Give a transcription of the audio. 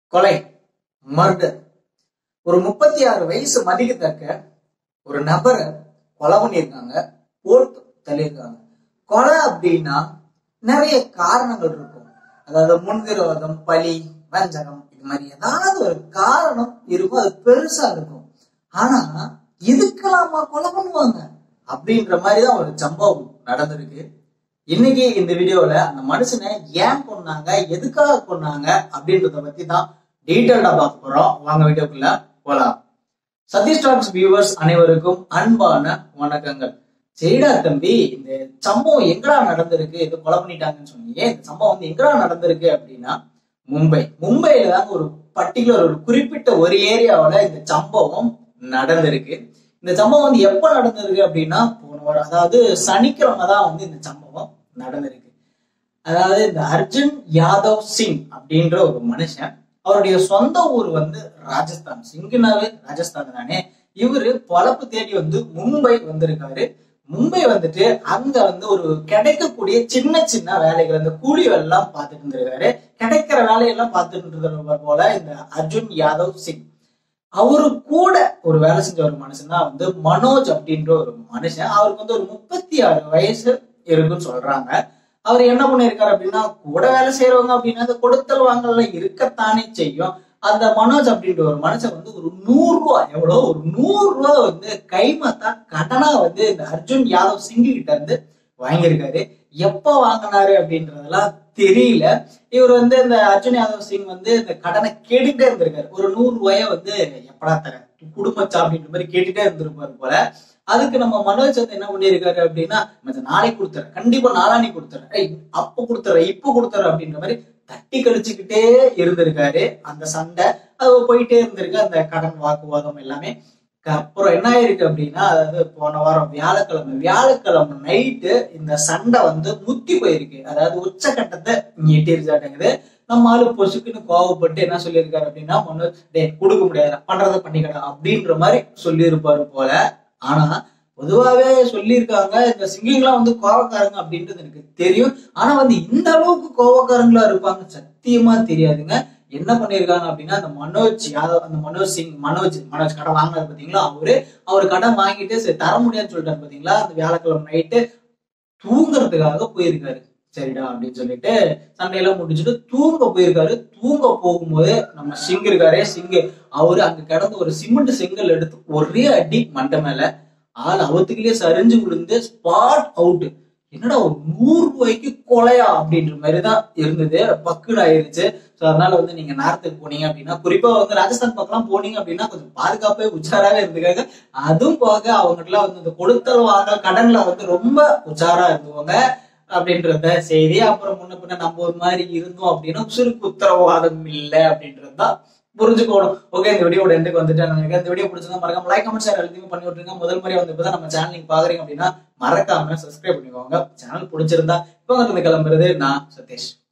கொலை மர்டர் ஒரு முப்பத்தி ஆறு வயசு மதிக்கத்தக்க ஒரு நபரை கொலை பண்ணியிருக்காங்க போட்டு தள்ளியிருக்காங்க கொலை அப்படின்னா நிறைய காரணங்கள் இருக்கும் அதாவது முன்விரோதம் பழி வஞ்சகம் இது மாதிரி ஏதாவது ஒரு காரணம் இருக்கும் அது பெருசா இருக்கும் ஆனா இதுக்கெல்லாமா கொலை பண்ணுவாங்க அப்படின்ற மாதிரிதான் ஒரு சம்பவம் நடந்திருக்கு இன்னைக்கு இந்த வீடியோல அந்த மனுஷனை ஏன் கொன்னாங்க எதுக்காக கொன்னாங்க அப்படின்றத பத்தி தான் டீட்டெயில்டா பார்க்க போறோம் வாங்க வீடியோக்குள்ள போலாம் சதீஷ் டாக்ஸ் வியூவர்ஸ் அனைவருக்கும் அன்பான வணக்கங்கள் சரிடா தம்பி இந்த சம்பவம் எங்கடா நடந்திருக்கு இது கொலை பண்ணிட்டாங்கன்னு சொன்னீங்க இந்த சம்பவம் வந்து எங்கடா நடந்திருக்கு அப்படின்னா மும்பை மும்பையில தாங்க ஒரு பர்டிகுலர் ஒரு குறிப்பிட்ட ஒரு ஏரியாவோட இந்த சம்பவம் நடந்திருக்கு இந்த சம்பவம் வந்து எப்ப நடந்திருக்கு அப்படின்னா போன வாரம் அதாவது சனிக்கிழமை தான் வந்து இந்த சம்பவம் நடந்திருக்கு அதாவது இந்த அர்ஜுன் யாதவ் சிங் அப்படின்ற ஒரு மனுஷன் அவருடைய சொந்த ஊர் வந்து ராஜஸ்தான் சிங்குனாவே ராஜஸ்தான் தானே இவரு பொழப்பு தேடி வந்து மும்பை வந்திருக்காரு மும்பை வந்துட்டு அங்க வந்து ஒரு கிடைக்கக்கூடிய சின்ன சின்ன வேலைகள் இந்த கூலி வேலை எல்லாம் பார்த்துட்டு இருந்திருக்காரு கிடைக்கிற வேலையெல்லாம் பார்த்துட்டு இருக்கிற போல இந்த அர்ஜுன் யாதவ் சிங் அவரு கூட ஒரு வேலை செஞ்ச ஒரு மனுஷன் தான் வந்து மனோஜ் அப்படின்ற ஒரு மனுஷன் அவருக்கு வந்து ஒரு முப்பத்தி ஆறு வயசு இருக்குன்னு சொல்றாங்க அவர் என்ன பண்ணிருக்காரு அப்படின்னா கூட வேலை செய்யறவங்க அப்படின்னா அந்த கொடுத்தல் வாங்கல இருக்கத்தானே செய்யும் அந்த மனோஜ் அப்படின்ற ஒரு மனுஷன் வந்து ஒரு நூறு ரூபாய் எவ்வளோ ஒரு நூறு ரூபாய் வந்து கைமாத்தா கடனா வந்து இந்த அர்ஜுன் யாதவ் சிங்கு கிட்ட இருந்து வாங்கியிருக்காரு எப்ப வாங்கினாரு அப்படின்றதெல்லாம் தெரியல இவர் வந்து இந்த அர்ஜுன் யாதவ் சிங் வந்து இந்த கடனை கேட்டுட்டே இருந்திருக்காரு ஒரு நூறு ரூபாய வந்து எப்படா தர குடும்பச்சா அப்படின்ற மாதிரி கேட்டுட்டே இருந்திருப்பாரு போல அதுக்கு நம்ம மனோஜ் வந்து என்ன பண்ணியிருக்காரு அப்படின்னா மச்ச நாளைக்கு கொடுத்துறேன் கண்டிப்பா நாளானி கொடுத்துறேன் ஏய் அப்ப கொடுத்துறேன் இப்ப கொடுத்துறேன் அப்படின்ற மாதிரி தட்டி கழிச்சுக்கிட்டே இருந்திருக்காரு அந்த சண்டை அது போயிட்டே இருந்திருக்கு அந்த கடன் வாக்குவாதம் எல்லாமே அப்புறம் என்ன ஆயிருக்கு அப்படின்னா அதாவது போன வாரம் வியாழக்கிழமை வியாழக்கிழமை நைட்டு இந்த சண்டை வந்து முத்தி போயிருக்கு அதாவது உச்சக்கட்டத்தை எட்டிருச்சாட்டங்குது நம்ம ஆளு பொசுக்குன்னு கோவப்பட்டு என்ன சொல்லியிருக்காரு அப்படின்னா மனோஜ் டே கொடுக்க முடியாது பண்றதை பண்ணிக்கடா அப்படின்ற மாதிரி சொல்லியிருப்பாரு போல ஆனா பொதுவாவே சொல்லியிருக்காங்க இந்த சிங்கிங்லாம் வந்து கோவக்காரங்க அப்படின்றது எனக்கு தெரியும் ஆனா வந்து இந்த அளவுக்கு கோவக்காரங்களா இருப்பாங்க சத்தியமா தெரியாதுங்க என்ன பண்ணிருக்காங்க அப்படின்னா அந்த மனோஜ் யாதவ் அந்த மனோஜ் சிங் மனோஜ் மனோஜ் கடன் வாங்கினாரு பாத்தீங்களா அவரு அவர் கடன் வாங்கிட்டு சரி தர முடியாதுன்னு சொல்லிட்டாரு பாத்தீங்களா அந்த வியாழக்கிழமை நைட்டு தூங்குறதுக்காக போயிருக்காரு சரிடா அப்படின்னு சொல்லிட்டு சண்டையெல்லாம் முடிச்சுட்டு தூங்க போயிருக்காரு தூங்க போகும்போது நம்ம சிங் இருக்காரே சிங்கு அவரு அங்க கிடந்து ஒரு சிமெண்ட் செங்கல் எடுத்து ஒரே அடி மண்டை மேல ஆள் அவத்துக்குள்ளேயே சரிஞ்சு விழுந்து ஸ்பாட் அவுட் என்னடா ஒரு நூறு ரூபாய்க்கு கொலையா அப்படின்ற மாதிரி தான் இருந்தது பக்குன்னு ஆயிருச்சு ஸோ அதனால வந்து நீங்க நேரத்துக்கு போனீங்க அப்படின்னா குறிப்பா வந்து ராஜஸ்தான் பக்கம்லாம் போனீங்க அப்படின்னா கொஞ்சம் பாதுகாப்பே உச்சாராவே இருந்துக்காங்க அதுவும் போக அவங்ககிட்ட வந்து இந்த கொடுத்தல் வாங்க கடன்ல வந்து ரொம்ப உச்சாரா இருந்துவாங்க அப்படின்றத செய்தி அப்புறம் முன்ன பின்ன நம்ம ஒரு மாதிரி இருந்தோம் அப்படின்னா சுருக்கு உத்தரவாதம் இல்லை அப்படின்றது தான் புரிஞ்சுக்கணும் ஓகே இந்த வீடியோட எண்டுக்கு வந்துட்டேன் நினைக்கிறேன் இந்த வீடியோ பிடிச்சிருந்தா மறக்காம லைக் கமெண்ட் ஷேர் எல்லாத்தையும் பண்ணி விட்டுருங்க முதல் முறையா வந்து இப்பதான் நம்ம சேனல் நீங்க பாக்குறீங்க அப்படின்னா மறக்காம சப்ஸ்கிரைப் பண்ணிக்கோங்க சேனல் பிடிச்சிருந்தா இப்போ வந்து கிளம்புறது நான் சதீஷ்